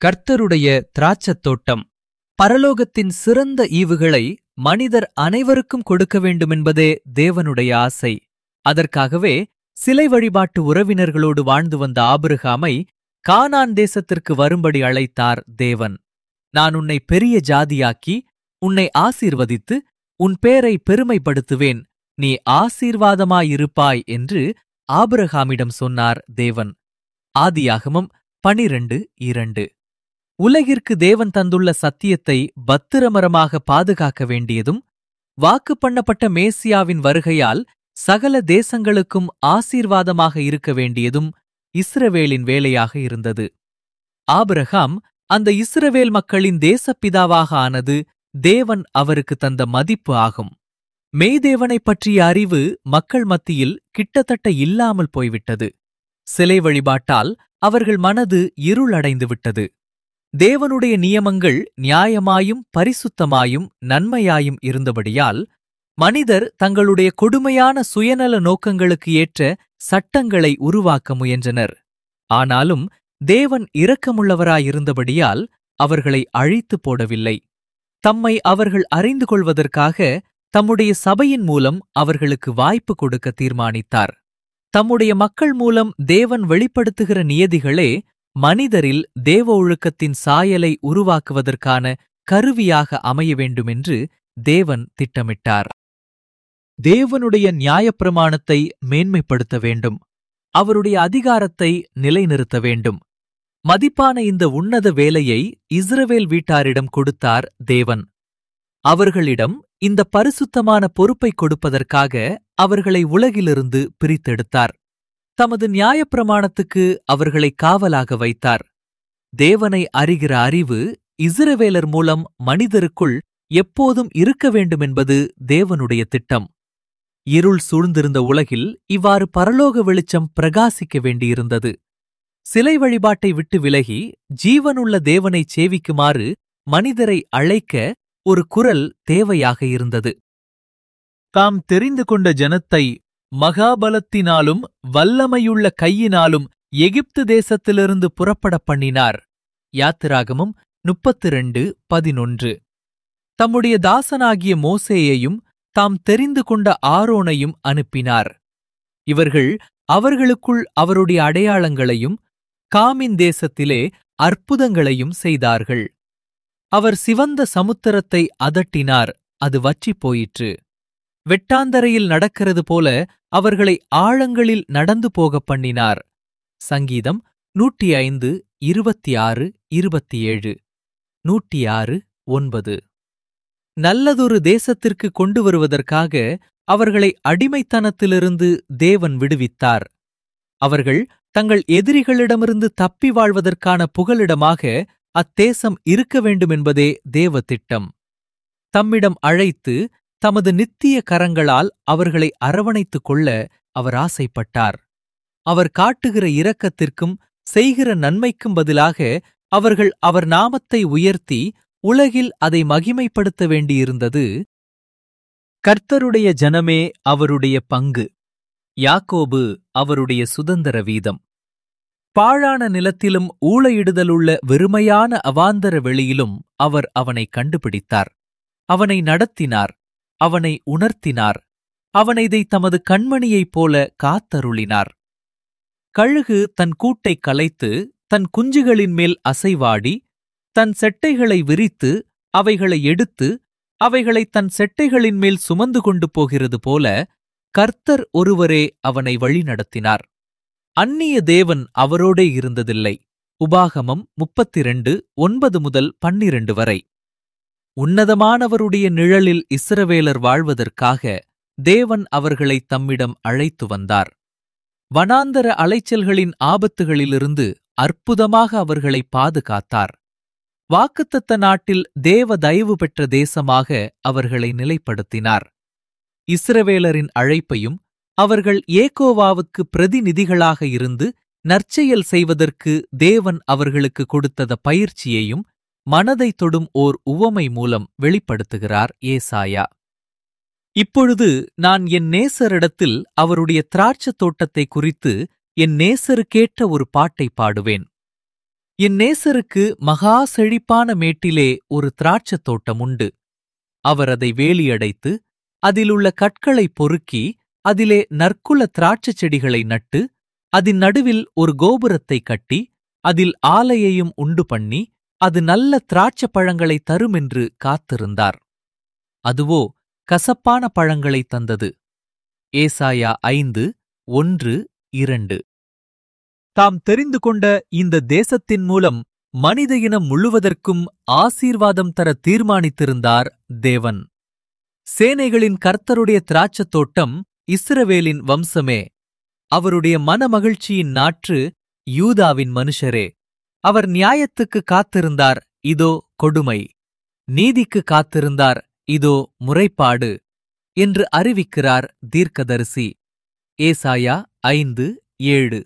கர்த்தருடைய திராட்சத் தோட்டம் பரலோகத்தின் சிறந்த ஈவுகளை மனிதர் அனைவருக்கும் கொடுக்க வேண்டுமென்பதே தேவனுடைய ஆசை அதற்காகவே சிலை வழிபாட்டு உறவினர்களோடு வாழ்ந்து வந்த ஆபிரகாமை கானான் தேசத்திற்கு வரும்படி அழைத்தார் தேவன் நான் உன்னை பெரிய ஜாதியாக்கி உன்னை ஆசீர்வதித்து உன் பேரை பெருமைப்படுத்துவேன் நீ ஆசீர்வாதமாயிருப்பாய் என்று ஆபிரகாமிடம் சொன்னார் தேவன் ஆதியாகமம் பனிரெண்டு இரண்டு உலகிற்கு தேவன் தந்துள்ள சத்தியத்தை பத்திரமரமாக பாதுகாக்க வேண்டியதும் வாக்கு பண்ணப்பட்ட மேசியாவின் வருகையால் சகல தேசங்களுக்கும் ஆசீர்வாதமாக இருக்க வேண்டியதும் இஸ்ரவேலின் வேலையாக இருந்தது ஆபிரகாம் அந்த இஸ்ரவேல் மக்களின் தேசப்பிதாவாக ஆனது தேவன் அவருக்கு தந்த மதிப்பு ஆகும் மெய்தேவனைப் பற்றிய அறிவு மக்கள் மத்தியில் கிட்டத்தட்ட இல்லாமல் போய்விட்டது சிலை வழிபாட்டால் அவர்கள் மனது இருளடைந்து விட்டது தேவனுடைய நியமங்கள் நியாயமாயும் பரிசுத்தமாயும் நன்மையாயும் இருந்தபடியால் மனிதர் தங்களுடைய கொடுமையான சுயநல நோக்கங்களுக்கு ஏற்ற சட்டங்களை உருவாக்க முயன்றனர் ஆனாலும் தேவன் இரக்கமுள்ளவராயிருந்தபடியால் அவர்களை அழித்துப் போடவில்லை தம்மை அவர்கள் அறிந்து கொள்வதற்காக தம்முடைய சபையின் மூலம் அவர்களுக்கு வாய்ப்பு கொடுக்க தீர்மானித்தார் தம்முடைய மக்கள் மூலம் தேவன் வெளிப்படுத்துகிற நியதிகளே மனிதரில் தேவ ஒழுக்கத்தின் சாயலை உருவாக்குவதற்கான கருவியாக அமைய வேண்டுமென்று தேவன் திட்டமிட்டார் தேவனுடைய நியாயப்பிரமாணத்தை மேன்மைப்படுத்த வேண்டும் அவருடைய அதிகாரத்தை நிலைநிறுத்த வேண்டும் மதிப்பான இந்த உன்னத வேலையை இஸ்ரவேல் வீட்டாரிடம் கொடுத்தார் தேவன் அவர்களிடம் இந்த பரிசுத்தமான பொறுப்பை கொடுப்பதற்காக அவர்களை உலகிலிருந்து பிரித்தெடுத்தார் தமது நியாயப்பிரமாணத்துக்கு அவர்களை காவலாக வைத்தார் தேவனை அறிகிற அறிவு இஸ்ரவேலர் மூலம் மனிதருக்குள் எப்போதும் இருக்க வேண்டுமென்பது தேவனுடைய திட்டம் இருள் சூழ்ந்திருந்த உலகில் இவ்வாறு பரலோக வெளிச்சம் பிரகாசிக்க வேண்டியிருந்தது சிலை வழிபாட்டை விட்டு விலகி ஜீவனுள்ள தேவனைச் சேவிக்குமாறு மனிதரை அழைக்க ஒரு குரல் தேவையாக இருந்தது தாம் தெரிந்து கொண்ட ஜனத்தை மகாபலத்தினாலும் வல்லமையுள்ள கையினாலும் எகிப்து தேசத்திலிருந்து புறப்படப் பண்ணினார் யாத்திராகமும் முப்பத்து ரெண்டு பதினொன்று தம்முடைய தாசனாகிய மோசேயையும் தாம் தெரிந்து கொண்ட ஆரோனையும் அனுப்பினார் இவர்கள் அவர்களுக்குள் அவருடைய அடையாளங்களையும் காமின் தேசத்திலே அற்புதங்களையும் செய்தார்கள் அவர் சிவந்த சமுத்திரத்தை அதட்டினார் அது வற்றிப் போயிற்று வெட்டாந்தரையில் நடக்கிறது போல அவர்களை ஆழங்களில் நடந்து போகப் பண்ணினார் சங்கீதம் நூற்றி ஐந்து இருபத்தி ஆறு இருபத்தி ஏழு நூற்றி ஆறு ஒன்பது நல்லதொரு தேசத்திற்கு கொண்டு வருவதற்காக அவர்களை அடிமைத்தனத்திலிருந்து தேவன் விடுவித்தார் அவர்கள் தங்கள் எதிரிகளிடமிருந்து தப்பி வாழ்வதற்கான புகலிடமாக அத்தேசம் இருக்க வேண்டுமென்பதே தேவ திட்டம் தம்மிடம் அழைத்து தமது நித்திய கரங்களால் அவர்களை அரவணைத்துக் கொள்ள அவர் ஆசைப்பட்டார் அவர் காட்டுகிற இரக்கத்திற்கும் செய்கிற நன்மைக்கும் பதிலாக அவர்கள் அவர் நாமத்தை உயர்த்தி உலகில் அதை மகிமைப்படுத்த வேண்டியிருந்தது கர்த்தருடைய ஜனமே அவருடைய பங்கு யாக்கோபு அவருடைய சுதந்திர வீதம் பாழான நிலத்திலும் ஊளையிடுதலுள்ள வெறுமையான அவாந்தர வெளியிலும் அவர் அவனை கண்டுபிடித்தார் அவனை நடத்தினார் அவனை உணர்த்தினார் அவனைதை தமது கண்மணியைப் போல காத்தருளினார் கழுகு தன் கூட்டைக் கலைத்து தன் குஞ்சுகளின் மேல் அசைவாடி தன் செட்டைகளை விரித்து அவைகளை எடுத்து அவைகளை தன் செட்டைகளின் மேல் சுமந்து கொண்டு போகிறது போல கர்த்தர் ஒருவரே அவனை வழிநடத்தினார் அந்நிய தேவன் அவரோடே இருந்ததில்லை உபாகமம் முப்பத்திரண்டு ஒன்பது முதல் பன்னிரண்டு வரை உன்னதமானவருடைய நிழலில் இஸ்ரவேலர் வாழ்வதற்காக தேவன் அவர்களை தம்மிடம் அழைத்து வந்தார் வனாந்தர அலைச்சல்களின் ஆபத்துகளிலிருந்து அற்புதமாக அவர்களை பாதுகாத்தார் வாக்குத்தத்த நாட்டில் தேவ தயவு பெற்ற தேசமாக அவர்களை நிலைப்படுத்தினார் இஸ்ரவேலரின் அழைப்பையும் அவர்கள் ஏகோவாவுக்கு பிரதிநிதிகளாக இருந்து நற்செயல் செய்வதற்கு தேவன் அவர்களுக்கு கொடுத்தத பயிற்சியையும் மனதை தொடும் ஓர் உவமை மூலம் வெளிப்படுத்துகிறார் ஏசாயா இப்பொழுது நான் என் நேசரிடத்தில் அவருடைய திராட்சத் தோட்டத்தை குறித்து என் நேசருக்கேற்ற ஒரு பாட்டை பாடுவேன் என் நேசருக்கு மகா செழிப்பான மேட்டிலே ஒரு திராட்சத் தோட்டம் உண்டு அவர் அதை வேலியடைத்து அதிலுள்ள கற்களை பொறுக்கி அதிலே நற்குல திராட்சைச் செடிகளை நட்டு அதன் நடுவில் ஒரு கோபுரத்தை கட்டி அதில் ஆலையையும் உண்டு பண்ணி அது நல்ல திராட்சைப் பழங்களை தருமென்று காத்திருந்தார் அதுவோ கசப்பான பழங்களை தந்தது ஏசாயா ஐந்து ஒன்று இரண்டு தாம் தெரிந்து கொண்ட இந்த தேசத்தின் மூலம் மனித இனம் முழுவதற்கும் ஆசீர்வாதம் தர தீர்மானித்திருந்தார் தேவன் சேனைகளின் கர்த்தருடைய திராட்சத் தோட்டம் இஸ்ரவேலின் வம்சமே அவருடைய மனமகிழ்ச்சியின் நாற்று யூதாவின் மனுஷரே அவர் நியாயத்துக்கு காத்திருந்தார் இதோ கொடுமை நீதிக்கு காத்திருந்தார் இதோ முறைப்பாடு என்று அறிவிக்கிறார் தீர்க்கதரிசி ஏசாயா ஐந்து ஏழு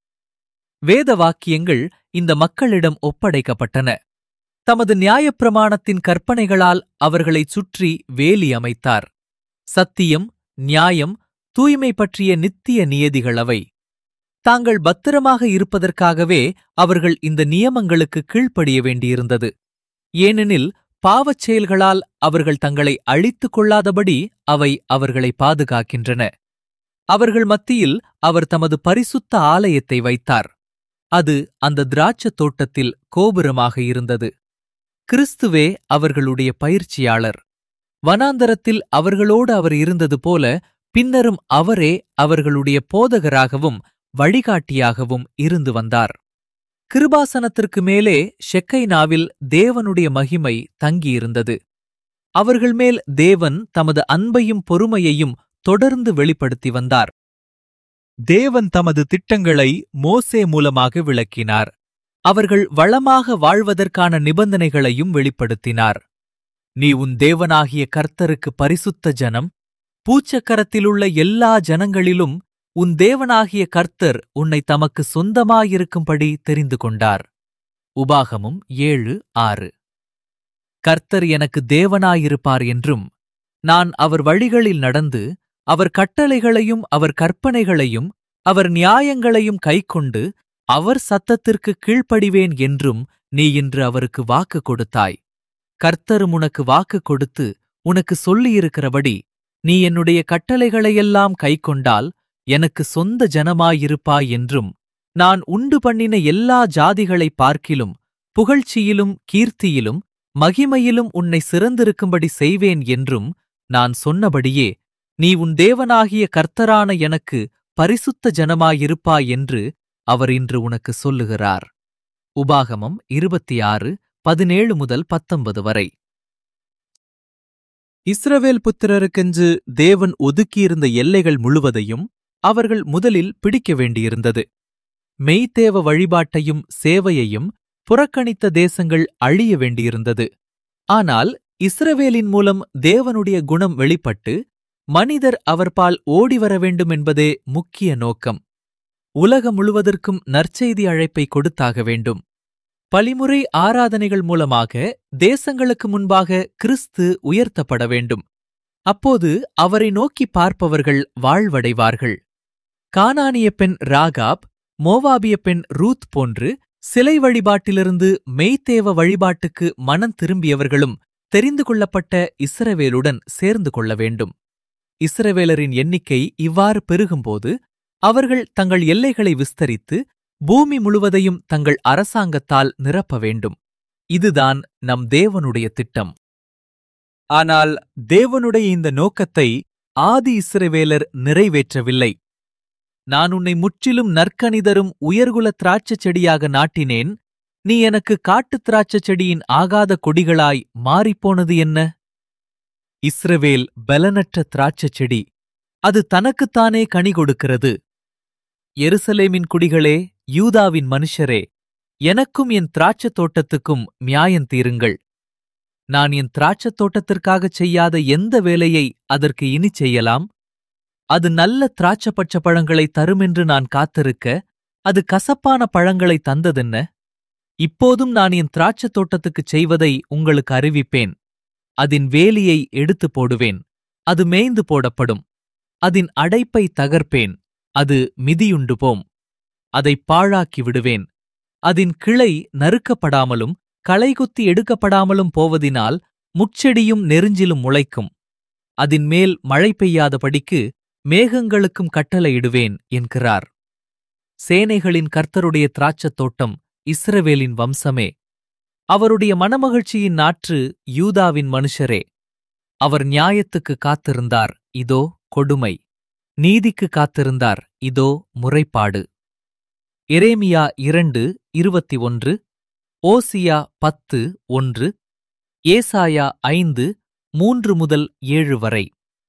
வேத வாக்கியங்கள் இந்த மக்களிடம் ஒப்படைக்கப்பட்டன தமது நியாயப்பிரமாணத்தின் கற்பனைகளால் அவர்களைச் சுற்றி வேலி அமைத்தார் சத்தியம் நியாயம் தூய்மை பற்றிய நித்திய நியதிகள் அவை தாங்கள் பத்திரமாக இருப்பதற்காகவே அவர்கள் இந்த நியமங்களுக்கு கீழ்ப்படிய வேண்டியிருந்தது ஏனெனில் பாவச் செயல்களால் அவர்கள் தங்களை அழித்துக் கொள்ளாதபடி அவை அவர்களை பாதுகாக்கின்றன அவர்கள் மத்தியில் அவர் தமது பரிசுத்த ஆலயத்தை வைத்தார் அது அந்த திராட்சத் தோட்டத்தில் கோபுரமாக இருந்தது கிறிஸ்துவே அவர்களுடைய பயிற்சியாளர் வனாந்தரத்தில் அவர்களோடு அவர் இருந்தது போல பின்னரும் அவரே அவர்களுடைய போதகராகவும் வழிகாட்டியாகவும் இருந்து வந்தார் கிருபாசனத்திற்கு மேலே ஷெக்கைனாவில் தேவனுடைய மகிமை தங்கியிருந்தது அவர்கள் மேல் தேவன் தமது அன்பையும் பொறுமையையும் தொடர்ந்து வெளிப்படுத்தி வந்தார் தேவன் தமது திட்டங்களை மோசே மூலமாக விளக்கினார் அவர்கள் வளமாக வாழ்வதற்கான நிபந்தனைகளையும் வெளிப்படுத்தினார் நீ உன் தேவனாகிய கர்த்தருக்கு பரிசுத்த ஜனம் பூச்சக்கரத்திலுள்ள எல்லா ஜனங்களிலும் உன் தேவனாகிய கர்த்தர் உன்னை தமக்கு சொந்தமாயிருக்கும்படி தெரிந்து கொண்டார் உபாகமும் ஏழு ஆறு கர்த்தர் எனக்கு தேவனாயிருப்பார் என்றும் நான் அவர் வழிகளில் நடந்து அவர் கட்டளைகளையும் அவர் கற்பனைகளையும் அவர் நியாயங்களையும் கைக்கொண்டு அவர் சத்தத்திற்கு கீழ்ப்படிவேன் என்றும் நீ இன்று அவருக்கு வாக்கு கொடுத்தாய் கர்த்தரும் உனக்கு வாக்கு கொடுத்து உனக்கு சொல்லியிருக்கிறபடி நீ என்னுடைய கட்டளைகளையெல்லாம் கைக்கொண்டால் எனக்கு சொந்த ஜனமாயிருப்பாய் என்றும் நான் உண்டு பண்ணின எல்லா ஜாதிகளை பார்க்கிலும் புகழ்ச்சியிலும் கீர்த்தியிலும் மகிமையிலும் உன்னை சிறந்திருக்கும்படி செய்வேன் என்றும் நான் சொன்னபடியே நீ உன் தேவனாகிய கர்த்தரான எனக்கு பரிசுத்த ஜனமாயிருப்பாய் என்று அவர் இன்று உனக்கு சொல்லுகிறார் உபாகமம் இருபத்தி ஆறு பதினேழு முதல் பத்தொன்பது வரை இஸ்ரவேல் புத்திரருக்கென்று தேவன் ஒதுக்கியிருந்த எல்லைகள் முழுவதையும் அவர்கள் முதலில் பிடிக்க வேண்டியிருந்தது மெய்த்தேவ வழிபாட்டையும் சேவையையும் புறக்கணித்த தேசங்கள் அழிய வேண்டியிருந்தது ஆனால் இஸ்ரவேலின் மூலம் தேவனுடைய குணம் வெளிப்பட்டு மனிதர் அவர்பால் ஓடிவர வேண்டும் என்பதே முக்கிய நோக்கம் உலகம் முழுவதற்கும் நற்செய்தி அழைப்பை கொடுத்தாக வேண்டும் பலிமுறை ஆராதனைகள் மூலமாக தேசங்களுக்கு முன்பாக கிறிஸ்து உயர்த்தப்பட வேண்டும் அப்போது அவரை நோக்கி பார்ப்பவர்கள் வாழ்வடைவார்கள் கானானிய பெண் ராகாப் மோவாபிய பெண் ரூத் போன்று சிலை வழிபாட்டிலிருந்து மெய்த்தேவ வழிபாட்டுக்கு மனம் திரும்பியவர்களும் தெரிந்து கொள்ளப்பட்ட இஸ்ரவேலுடன் சேர்ந்து கொள்ள வேண்டும் இஸ்ரவேலரின் எண்ணிக்கை இவ்வாறு பெருகும்போது அவர்கள் தங்கள் எல்லைகளை விஸ்தரித்து பூமி முழுவதையும் தங்கள் அரசாங்கத்தால் நிரப்ப வேண்டும் இதுதான் நம் தேவனுடைய திட்டம் ஆனால் தேவனுடைய இந்த நோக்கத்தை ஆதி இஸ்ரவேலர் நிறைவேற்றவில்லை நான் உன்னை முற்றிலும் நற்கனிதரும் உயர்குல திராட்சைச் செடியாக நாட்டினேன் நீ எனக்கு காட்டுத் திராட்சைச் செடியின் ஆகாத கொடிகளாய் மாறிப்போனது என்ன இஸ்ரவேல் பலனற்ற திராட்சைச் செடி அது தனக்குத்தானே கனி கொடுக்கிறது எருசலேமின் குடிகளே யூதாவின் மனுஷரே எனக்கும் என் திராட்சத் தோட்டத்துக்கும் நியாயம் தீருங்கள் நான் என் திராட்சத் தோட்டத்திற்காகச் செய்யாத எந்த வேலையை அதற்கு இனி செய்யலாம் அது நல்ல திராட்சப்பட்ச பழங்களை தருமென்று நான் காத்திருக்க அது கசப்பான பழங்களை தந்ததென்ன இப்போதும் நான் என் திராட்சத் தோட்டத்துக்குச் செய்வதை உங்களுக்கு அறிவிப்பேன் அதன் வேலியை எடுத்துப் போடுவேன் அது மேய்ந்து போடப்படும் அதன் அடைப்பை தகர்ப்பேன் அது மிதியுண்டு போம் அதை பாழாக்கி விடுவேன் அதன் கிளை நறுக்கப்படாமலும் களைகுத்தி எடுக்கப்படாமலும் போவதினால் முட்செடியும் நெருஞ்சிலும் முளைக்கும் அதின் மேல் மழை பெய்யாதபடிக்கு மேகங்களுக்கும் கட்டளையிடுவேன் என்கிறார் சேனைகளின் கர்த்தருடைய திராட்சத் தோட்டம் இஸ்ரவேலின் வம்சமே அவருடைய மனமகிழ்ச்சியின் நாற்று யூதாவின் மனுஷரே அவர் நியாயத்துக்கு காத்திருந்தார் இதோ கொடுமை நீதிக்கு காத்திருந்தார் இதோ முறைப்பாடு எரேமியா இரண்டு இருபத்தி ஒன்று ஓசியா பத்து ஒன்று ஏசாயா ஐந்து மூன்று முதல் ஏழு வரை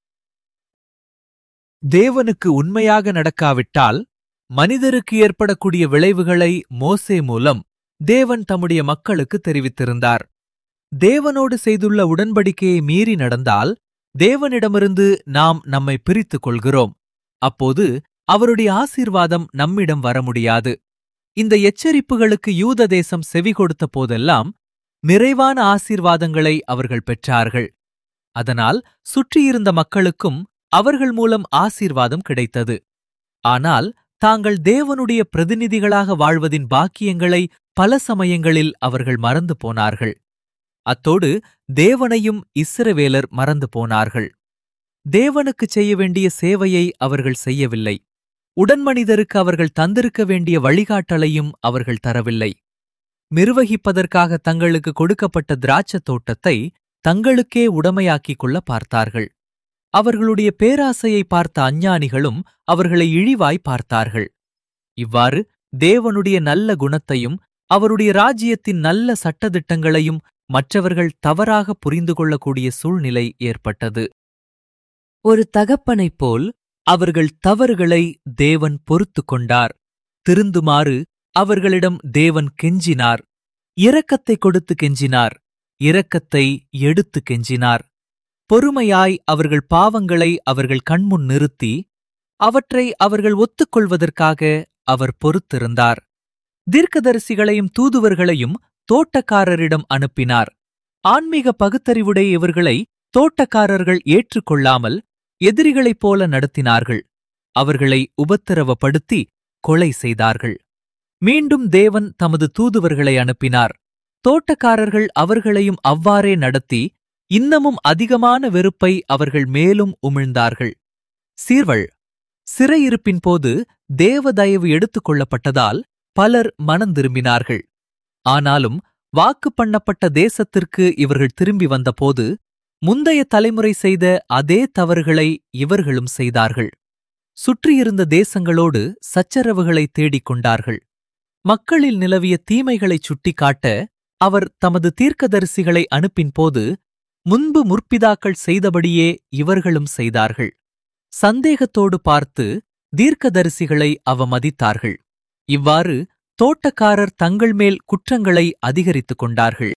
தேவனுக்கு உண்மையாக நடக்காவிட்டால் மனிதருக்கு ஏற்படக்கூடிய விளைவுகளை மோசே மூலம் தேவன் தம்முடைய மக்களுக்கு தெரிவித்திருந்தார் தேவனோடு செய்துள்ள உடன்படிக்கையை மீறி நடந்தால் தேவனிடமிருந்து நாம் நம்மை பிரித்துக் கொள்கிறோம் அப்போது அவருடைய ஆசீர்வாதம் நம்மிடம் வர முடியாது இந்த எச்சரிப்புகளுக்கு யூத தேசம் செவி கொடுத்த போதெல்லாம் நிறைவான ஆசீர்வாதங்களை அவர்கள் பெற்றார்கள் அதனால் சுற்றியிருந்த மக்களுக்கும் அவர்கள் மூலம் ஆசீர்வாதம் கிடைத்தது ஆனால் தாங்கள் தேவனுடைய பிரதிநிதிகளாக வாழ்வதின் பாக்கியங்களை பல சமயங்களில் அவர்கள் மறந்து போனார்கள் அத்தோடு தேவனையும் இஸ்ரவேலர் மறந்து போனார்கள் தேவனுக்குச் செய்ய வேண்டிய சேவையை அவர்கள் செய்யவில்லை உடன்மனிதருக்கு அவர்கள் தந்திருக்க வேண்டிய வழிகாட்டலையும் அவர்கள் தரவில்லை நிர்வகிப்பதற்காக தங்களுக்கு கொடுக்கப்பட்ட திராட்சத் தோட்டத்தை தங்களுக்கே உடமையாக்கிக் கொள்ள பார்த்தார்கள் அவர்களுடைய பேராசையை பார்த்த அஞ்ஞானிகளும் அவர்களை இழிவாய் பார்த்தார்கள் இவ்வாறு தேவனுடைய நல்ல குணத்தையும் அவருடைய ராஜ்யத்தின் நல்ல சட்டதிட்டங்களையும் மற்றவர்கள் தவறாக புரிந்து கொள்ளக்கூடிய சூழ்நிலை ஏற்பட்டது ஒரு தகப்பனைப் போல் அவர்கள் தவறுகளை தேவன் பொறுத்துக் கொண்டார் திருந்துமாறு அவர்களிடம் தேவன் கெஞ்சினார் இரக்கத்தை கொடுத்து கெஞ்சினார் இரக்கத்தை எடுத்து கெஞ்சினார் பொறுமையாய் அவர்கள் பாவங்களை அவர்கள் கண்முன் நிறுத்தி அவற்றை அவர்கள் ஒத்துக்கொள்வதற்காக அவர் பொறுத்திருந்தார் தீர்க்கதரிசிகளையும் தூதுவர்களையும் தோட்டக்காரரிடம் அனுப்பினார் ஆன்மீக பகுத்தறிவுடைய இவர்களை தோட்டக்காரர்கள் ஏற்றுக்கொள்ளாமல் எதிரிகளைப் போல நடத்தினார்கள் அவர்களை உபத்திரவப்படுத்தி கொலை செய்தார்கள் மீண்டும் தேவன் தமது தூதுவர்களை அனுப்பினார் தோட்டக்காரர்கள் அவர்களையும் அவ்வாறே நடத்தி இன்னமும் அதிகமான வெறுப்பை அவர்கள் மேலும் உமிழ்ந்தார்கள் சீர்வள் சிறையிருப்பின் போது தேவ தயவு எடுத்துக் கொள்ளப்பட்டதால் பலர் மனந்திரும்பினார்கள் ஆனாலும் வாக்கு பண்ணப்பட்ட தேசத்திற்கு இவர்கள் திரும்பி வந்தபோது முந்தைய தலைமுறை செய்த அதே தவறுகளை இவர்களும் செய்தார்கள் சுற்றியிருந்த தேசங்களோடு சச்சரவுகளை தேடிக் கொண்டார்கள் மக்களில் நிலவிய தீமைகளைச் சுட்டிக்காட்ட அவர் தமது தீர்க்கதரிசிகளை அனுப்பின்போது முன்பு முற்பிதாக்கள் செய்தபடியே இவர்களும் செய்தார்கள் சந்தேகத்தோடு பார்த்து தீர்க்கதரிசிகளை அவமதித்தார்கள் இவ்வாறு தோட்டக்காரர் தங்கள் மேல் குற்றங்களை அதிகரித்துக் கொண்டார்கள்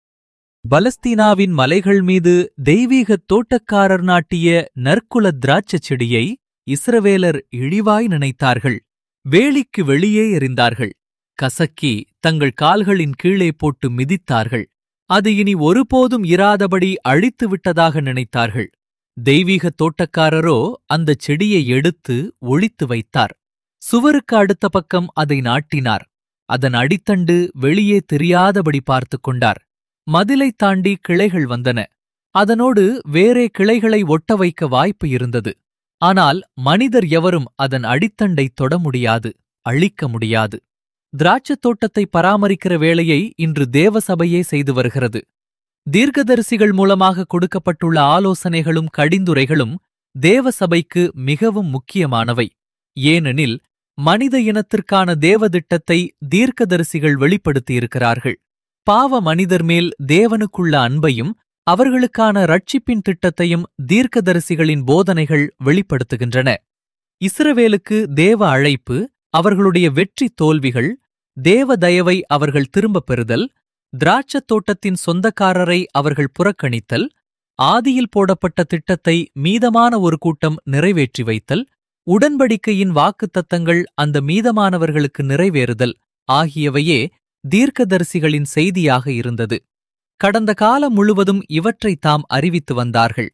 பலஸ்தீனாவின் மலைகள் மீது தெய்வீக தோட்டக்காரர் நாட்டிய நற்குல திராட்சச் செடியை இஸ்ரவேலர் இழிவாய் நினைத்தார்கள் வேலிக்கு வெளியே எறிந்தார்கள் கசக்கி தங்கள் கால்களின் கீழே போட்டு மிதித்தார்கள் அது இனி ஒருபோதும் இராதபடி அழித்து விட்டதாக நினைத்தார்கள் தெய்வீக தோட்டக்காரரோ அந்தச் செடியை எடுத்து ஒழித்து வைத்தார் சுவருக்கு அடுத்த பக்கம் அதை நாட்டினார் அதன் அடித்தண்டு வெளியே தெரியாதபடி பார்த்துக் கொண்டார் மதிலைத் தாண்டி கிளைகள் வந்தன அதனோடு வேறே கிளைகளை ஒட்ட வைக்க வாய்ப்பு இருந்தது ஆனால் மனிதர் எவரும் அதன் அடித்தண்டைத் தொட முடியாது அழிக்க முடியாது திராட்சத் தோட்டத்தை பராமரிக்கிற வேலையை இன்று தேவசபையே செய்து வருகிறது தீர்க்கதரிசிகள் மூலமாக கொடுக்கப்பட்டுள்ள ஆலோசனைகளும் கடிந்துரைகளும் தேவசபைக்கு மிகவும் முக்கியமானவை ஏனெனில் மனித இனத்திற்கான தேவதிட்டத்தை தீர்க்கதரிசிகள் வெளிப்படுத்தியிருக்கிறார்கள் பாவ மனிதர் மேல் தேவனுக்குள்ள அன்பையும் அவர்களுக்கான ரட்சிப்பின் திட்டத்தையும் தீர்க்கதரிசிகளின் போதனைகள் வெளிப்படுத்துகின்றன இஸ்ரவேலுக்கு தேவ அழைப்பு அவர்களுடைய வெற்றி தோல்விகள் தேவ தயவை அவர்கள் திரும்பப் பெறுதல் திராட்சத் தோட்டத்தின் சொந்தக்காரரை அவர்கள் புறக்கணித்தல் ஆதியில் போடப்பட்ட திட்டத்தை மீதமான ஒரு கூட்டம் நிறைவேற்றி வைத்தல் உடன்படிக்கையின் வாக்குத்தத்தங்கள் அந்த மீதமானவர்களுக்கு நிறைவேறுதல் ஆகியவையே தீர்க்கதரிசிகளின் செய்தியாக இருந்தது கடந்த காலம் முழுவதும் இவற்றை தாம் அறிவித்து வந்தார்கள்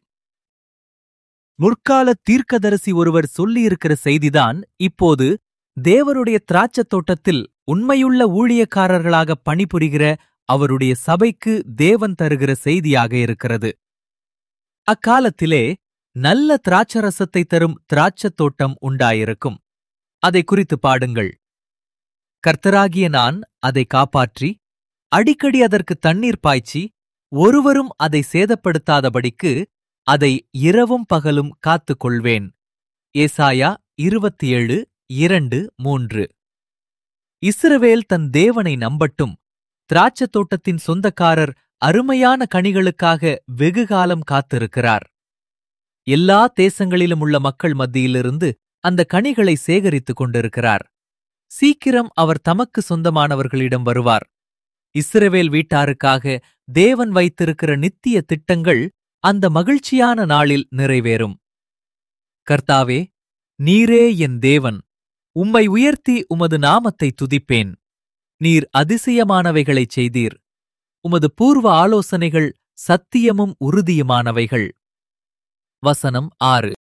முற்கால தீர்க்கதரிசி ஒருவர் சொல்லியிருக்கிற செய்திதான் இப்போது தேவருடைய திராட்சத் தோட்டத்தில் உண்மையுள்ள ஊழியக்காரர்களாக பணிபுரிகிற அவருடைய சபைக்கு தேவன் தருகிற செய்தியாக இருக்கிறது அக்காலத்திலே நல்ல திராட்சரசத்தை தரும் திராட்சத் தோட்டம் உண்டாயிருக்கும் அதை குறித்து பாடுங்கள் கர்த்தராகிய நான் அதை காப்பாற்றி அடிக்கடி அதற்கு தண்ணீர் பாய்ச்சி ஒருவரும் அதை சேதப்படுத்தாதபடிக்கு அதை இரவும் பகலும் காத்துக் கொள்வேன் ஏசாயா இருபத்தி ஏழு இரண்டு மூன்று இஸ்ரவேல் தன் தேவனை நம்பட்டும் திராட்சத் தோட்டத்தின் சொந்தக்காரர் அருமையான கனிகளுக்காக வெகுகாலம் காத்திருக்கிறார் எல்லா தேசங்களிலும் உள்ள மக்கள் மத்தியிலிருந்து அந்த கனிகளை சேகரித்துக் கொண்டிருக்கிறார் சீக்கிரம் அவர் தமக்கு சொந்தமானவர்களிடம் வருவார் இஸ்ரவேல் வீட்டாருக்காக தேவன் வைத்திருக்கிற நித்திய திட்டங்கள் அந்த மகிழ்ச்சியான நாளில் நிறைவேறும் கர்த்தாவே நீரே என் தேவன் உம்மை உயர்த்தி உமது நாமத்தை துதிப்பேன் நீர் அதிசயமானவைகளைச் செய்தீர் உமது பூர்வ ஆலோசனைகள் சத்தியமும் உறுதியுமானவைகள் வசனம் ஆறு